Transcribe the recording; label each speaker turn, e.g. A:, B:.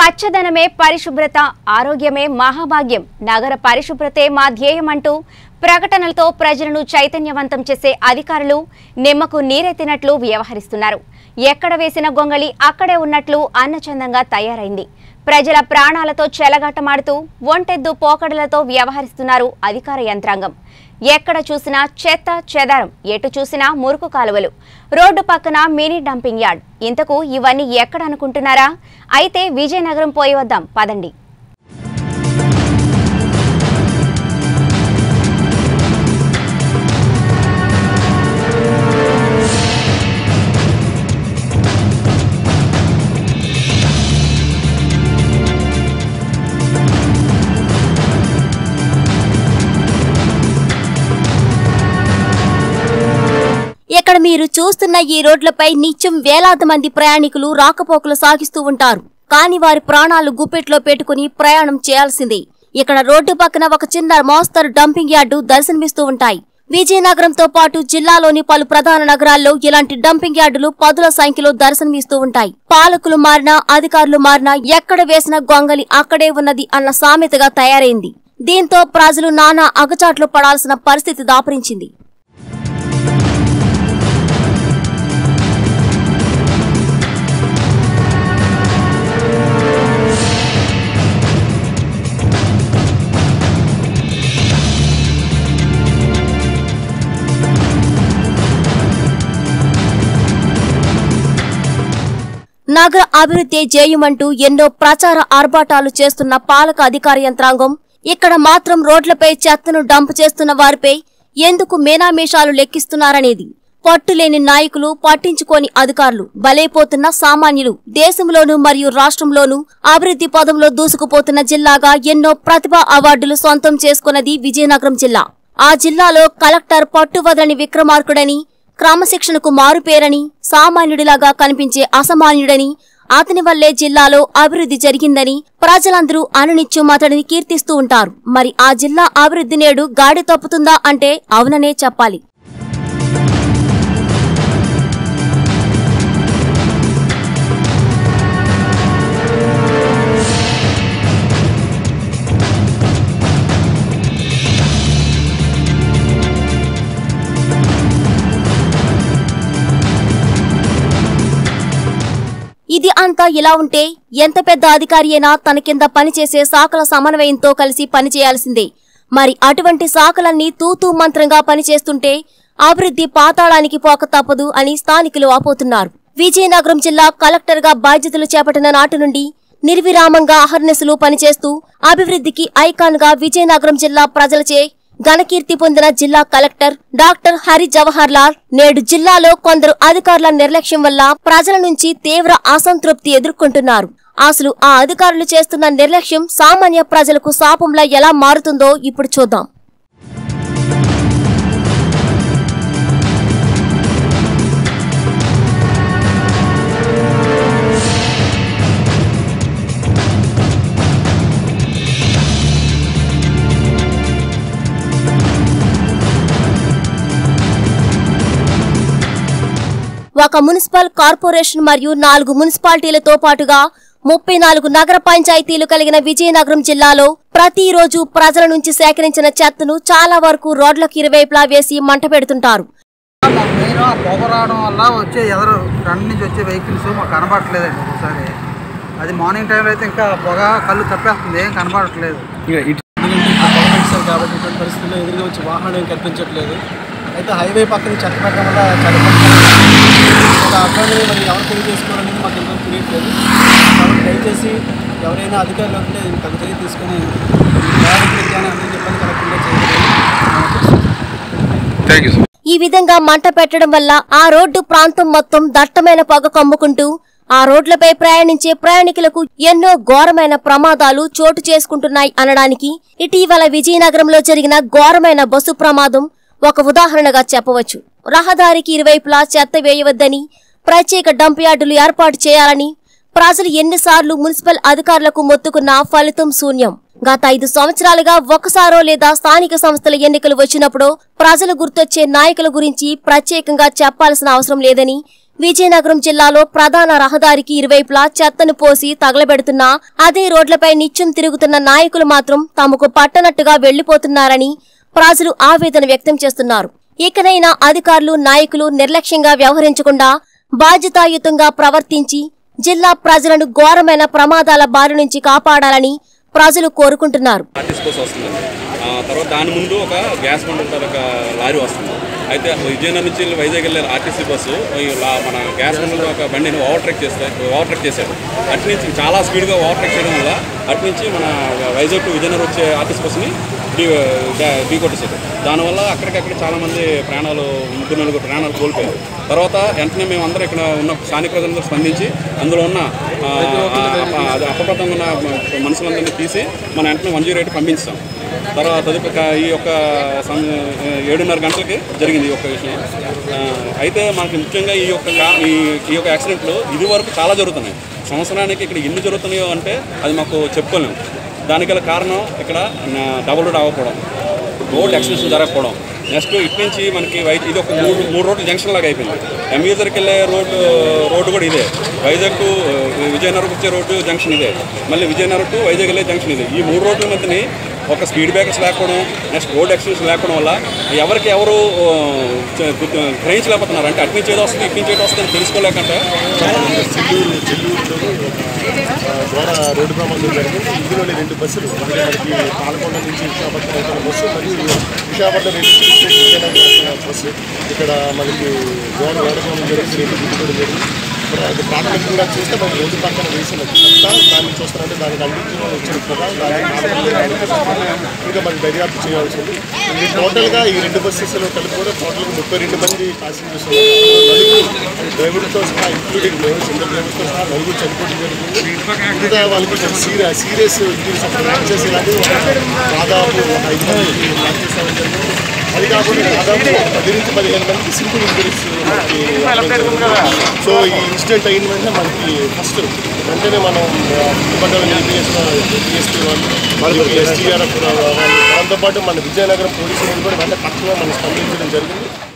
A: పచ్చదనమే పరిశుభ్రత ఆరోగ్యమే మహాభాగ్యం నగర పరిశుభ్రతే మా ధ్యేయం అంటూ ప్రకటనలతో ప్రజలను చైతన్యవంతం చేసే అధికారులు నిమ్మకు నీరెత్తినట్లు వ్యవహరిస్తున్నారు ఎక్కడ వేసిన గొంగళి అక్కడే ఉన్నట్లు అన్నచందంగా తయారైంది ప్రజల ప్రాణాలతో చెలగాటమాడుతూ ఒంటెద్దు పోకడలతో వ్యవహరిస్తున్నారు అధికార యంత్రాంగం ఎక్కడ చూసినా చెత్త చెదారం ఎటు చూసినా మురుకు కాలువలు రోడ్డు పక్కన మినీ డంపింగ్ యార్డ్ ఇంతకు ఇవన్నీ ఎక్కడ అనుకుంటున్నారా అయితే విజయనగరం పోయి వద్దాం పదండి
B: ఇక్కడ మీరు చూస్తున్న ఈ రోడ్లపై నిత్యం వేలాది మంది ప్రయాణికులు రాకపోకలు సాగిస్తూ ఉంటారు కానీ వారి ప్రాణాలు గుప్పెట్లో పెట్టుకుని ప్రయాణం చేయాల్సిందే ఇక్కడ రోడ్డు పక్కన ఒక చిన్న మోస్తరు డంపింగ్ యార్డు దర్శనమిస్తూ ఉంటాయి విజయనగరంతో పాటు జిల్లాలోని పలు ప్రధాన నగరాల్లో ఇలాంటి డంపింగ్ యార్డులు పదుల సంఖ్యలో దర్శనమిస్తూ ఉంటాయి పాలకులు మారినా అధికారులు మారినా ఎక్కడ వేసిన గొంగలి అక్కడే ఉన్నది అన్న సామెతగా తయారైంది దీంతో ప్రజలు నానా అగచాట్లు పడాల్సిన పరిస్థితి దాపరించింది నగర అభివృద్ధి జేయుమంటూ ఎన్నో ప్రచార ఆర్భాటాలు చేస్తున్న పాలక అధికార యంత్రాంగం ఇక్కడ మాత్రం రోడ్లపై చెత్తను డంప్ చేస్తున్న వారిపై ఎందుకు మేనామేషాలు లెక్కిస్తున్నారనేది పట్టులేని నాయకులు పట్టించుకోని అధికారులు బలైపోతున్న సామాన్యులు దేశంలోనూ మరియు రాష్ట్రంలోనూ అభివృద్ధి పదంలో దూసుకుపోతున్న జిల్లాగా ఎన్నో ప్రతిభా అవార్డులు సొంతం చేసుకున్నది విజయనగరం జిల్లా ఆ జిల్లాలో కలెక్టర్ పట్టువదలని విక్రమార్కుడని క్రమశిక్షణకు మారుపేరని సామాన్యుడిలాగా కనిపించే అసామాన్యుడని అతని వల్లే జిల్లాలో అభివృద్ధి జరిగిందని ప్రజలందరూ అనునిత్యం అతడిని కీర్తిస్తూ ఉంటారు మరి ఆ జిల్లా అభివృద్ధి నేడు గాడి తప్పుతుందా అంటే అవుననే చెప్పాలి ఇది అంతా ఇలా ఉంటే ఎంత పెద్ద అధికారి అయినా తన కింద పనిచేసే శాఖల సమన్వయంతో కలిసి పనిచేయాల్సిందే మరి అటువంటి శాఖలన్నీ తూతూ మంత్రంగా పనిచేస్తుంటే అభివృద్ధి పాతాళానికి పోక తప్పదు అని స్థానికులు వాపోతున్నారు విజయనగరం జిల్లా కలెక్టర్గా బాధ్యతలు చేపట్టిన నాటి నుండి నిర్విరామంగా అహర్నిశలు పనిచేస్తూ అభివృద్ధికి ఐకాన్గా విజయనగరం జిల్లా ప్రజలచే ఘనకీర్తి పొందిన జిల్లా కలెక్టర్ డాక్టర్ హరి జవహర్ లాల్ నేడు జిల్లాలో కొందరు అధికారుల నిర్లక్ష్యం వల్ల ప్రజల నుంచి తీవ్ర అసంతృప్తి ఎదుర్కొంటున్నారు అసలు ఆ అధికారులు చేస్తున్న నిర్లక్ష్యం సామాన్య ప్రజలకు శాపంలా ఎలా మారుతుందో ఇప్పుడు చూద్దాం ఒక మున్సిపల్ కార్పొరేషన్ మరియు నాలుగు మున్సిపాలిటీలతో పాటుగా ముప్పై నాలుగు నగర పంచాయతీలు కలిగిన విజయనగరం జిల్లాలో ప్రతిరోజు ప్రజల నుంచి సేకరించిన చెత్తను చాలా వరకు రోడ్లకు ఇరువైపులా వేసి మంట పెడుతుంటారు
C: మాకు మెయిన్ ఆ పొగ రావడం వల్ల వచ్చే ఎదరు ఫ్రంట్ నుంచి వచ్చే వెహికల్స్ మాకు కనబడట్లేదండి ఒకసారి అది మార్నింగ్ టైంలో అయితే ఇంకా పొగ కళ్ళు తప్పేస్తుంది ఏం కనబడట్లేదు
D: ఇక ఇటు
E: ఎందుకంటే ఇక్కడ గవర్నమెంట్ కాబట్టి ఇటువంటి పరిస్థితుల్లో ఎదురుగా వచ్చి వాహనం ఏం కనిపించట్లేదు అయితే హైవే పక్కన చెత్త పెట్టడం వల్ల చాలా ఒక అబ్బాయిని మరి ఎవరు పెళ్లి చేసుకోవాలనేది మాకు ఎంతో తెలియట్లేదు కాబట్టి దయచేసి ఎవరైనా అధికారులు ఉంటే తగు చర్య తీసుకొని ప్రయాణికుల జ్ఞానం అనేది ఇబ్బంది కలగకుండా చేయాలి
D: థ్యాంక్ యూ సార్
B: ఈ విధంగా మంట పెట్టడం వల్ల ఆ రోడ్డు ప్రాంతం మొత్తం దట్టమైన పొగ కమ్ముకుంటూ ఆ రోడ్లపై ప్రయాణించే ప్రయాణికులకు ఎన్నో ఘోరమైన ప్రమాదాలు చోటు చేసుకుంటున్నాయి అనడానికి ఇటీవల విజయనగరంలో జరిగిన ఘోరమైన బస్సు ప్రమాదం ఒక ఉదాహరణగా చెప్పవచ్చు రహదారికి ఇరువైపులా చెత్త వేయవద్దని ప్రత్యేక డంప్ యార్డులు ఏర్పాటు చేయాలని ప్రజలు ఎన్నిసార్లు మున్సిపల్ అధికారులకు మొత్తుకున్నా ఫలితం శూన్యం గత ఐదు సంవత్సరాలుగా ఒకసారో లేదా స్థానిక సంస్థల ఎన్నికలు వచ్చినప్పుడు ప్రజలు గుర్తొచ్చే నాయకుల గురించి ప్రత్యేకంగా చెప్పాల్సిన అవసరం లేదని విజయనగరం జిల్లాలో ప్రధాన రహదారికి ఇరువైపులా చెత్తను పోసి తగలబెడుతున్నా అదే రోడ్లపై నిత్యం తిరుగుతున్న నాయకులు మాత్రం తమకు పట్టనట్టుగా వెళ్లిపోతున్నారని ప్రజలు ఆవేదన వ్యక్తం చేస్తున్నారు ఇకనైనా అధికారులు నాయకులు నిర్లక్ష్యంగా వ్యవహరించకుండా బాధ్యతాయుతంగా ప్రవర్తించి జిల్లా ప్రజలను ఘోరమైన ప్రమాదాల బారి నుంచి కాపాడాలని ప్రజలు కోరుకుంటున్నారు
F: ఆర్టీసీ బస్ వస్తుంది ఆ తర్వాత దాని ముందు ఒక గ్యాస్ బండ్ ఉంటుంది ఒక లారీ వస్తుంది అయితే విజయనగరం నుంచి వెళ్ళి వైజాగ్ వెళ్ళే ఆర్టీసీ బస్సు ఈ లా- మన గ్యాస్ బండ్లో ఒక బండిని ఓవర్టేక్ చేస్తే ఓవర్టేక్ చేశాడు అటు నుంచి చాలా స్పీడ్గా ఓవర్టేక్ చేయడం వల్ల అటు నుంచి మన వైజాగ్ టు విజయనగరం వచ్చే ఆర్టీసీ బస్సుని ఢీ ఢీ- ఢీ కొట్టేశాడు దానివల్ల అక్కడికక్కడ చాలామంది ప్రాణాలు ముగ్గురు నలుగురు ప్రాణాలు కోల్పోయారు తర్వాత వెంటనే మేము అందరం ఇక్కడ ఉన్న స్థానిక ప్రజలందరూ స్పందించి అందులో ఉన్న ఆ, ఆ, అది అప్రమత్తంగా ఉన్న మనుషులందరినీ తీసి మన వెంటనే వన్ జీరో ఎయిట్ పంపించాం తర్వాత తదుపరి క- ఈ యొక్క సం- ఏడున్నర గంటలకి జరిగింది ఈ యొక్క విషయం ఆ, అయితే మనకి ముఖ్యంగా ఈ యొక్క కా- ఈ ఈ యొక్క యాక్సిడెంట్లు ఇది వరకు చాలా జరుగుతున్నాయి సంవత్సరానికి ఇక్కడ ఎన్ని జరుగుతున్నాయో అంటే అది మాకు చెప్పుకోలేము దానికి గల కారణం ఇక్కడ నా- డబుల్ రోడ్ అవ్వకపోవడం రోడ్ ఎక్స్టెన్షన్ జరగకపోవడం నెక్స్ట్ ఇటు నుంచి మనకి వై ఇది ఒక మూడు మూడు రోడ్లు జంక్షన్ లాగా అయిపోయింది ఎంయూజర్కి వెళ్ళే రోడ్డు రోడ్డు కూడా ఇదే వైజాగ్ టు విజయనగరం వచ్చే రోడ్డు జంక్షన్ ఇదే మళ్ళీ విజయనగరం టు వైజాగ్ వెళ్ళే జంక్షన్ ఇది ఈ మూడు రోడ్ల మధ్యని ఒక స్పీడ్ బ్రేకర్స్ లేకపోవడం నెక్స్ట్ రోడ్ ఎక్స్టెన్షన్ లేకపోవడం వల్ల ఎవరికి ఎవరు ఆ, చ- గుర్తు- గ్రహించలేకపోతున్నారు అంటే అటు నుంచి ఏదో వస్తుంది ఇటు నుంచి ఏదో వస్తుంది అని తెలుసుకోలేకంటే
G: చెల్లూరు చెల్లూరులో ద్వారా రోడ్డు ప్రమాదం జరిగింది ఇందులోని రెండు బస్సులు ఒకటి మనకి పాలకొండ నుంచి విశాఖపట్నం వెళ్తున్న బస్సు మరియు విశాఖపట్నం నుంచి శ్రీశైలం వెళ్తున్న బస్సు ఇక్కడ మనకి గోడ వేడడం జరిగింది రెండు గుర్తుకోవడం జరిగింది ఇప్పుడు అది ప్రాథమికంగా చూస్తే మనకి రోడ్డు పక్కన వేసిన చెత్త దాన్ని చూస్తారంటే దానికి అందించడం వచ్చిన కదా దాన్ని కాపాడుకోవడానికి ఇంకా మనకి దర్యాప్తు చేయాల్సి ఉంది ఇది టోటల్గా ఈ రెండు బస్సెస్లో కలిపి కూడా టోటల్గా ముప్పై రెండు మంది ప్యాసింజర్స్ ఉన్నారు నలుగురు డ్రైవర్తో సహా ఇంక్లూడింగ్ డ్రైవర్ సింగిల్ డ్రైవర్తో సహా నలుగురు చనిపోవడం జరిగింది ఇంకా వాళ్ళకి సీరియస్ సీరియస్ ఇంజరీస్ ఫ్రాక్చర్స్ ఇలాంటివి ఒక దాదాపు ఒక ఐదు మందికి ఫ్రాక్చర్స్ అవ్వడం జరిగింది అది కాకుండా దాదాపు ఒక పది నుంచి పదిహేను మందికి సింపుల్ ఇంజరీస్ మనకి అవ్వడం జరిగింది. సో ఈ ఇన్సిడెంట్ అయిన వెంటనే మనకి ఫస్ట్ వెంటనే మనం చుట్టుపక్కల ఏపీఎస్ డిఎస్పీ వాళ్ళు ఎస్టీఆర్ఎఫ్ వాళ్ళు దాంతోపాటు మన విజయనగరం పోలీసులు కూడా వెంటనే తక్కువ మనం స్పందించడం జరిగింది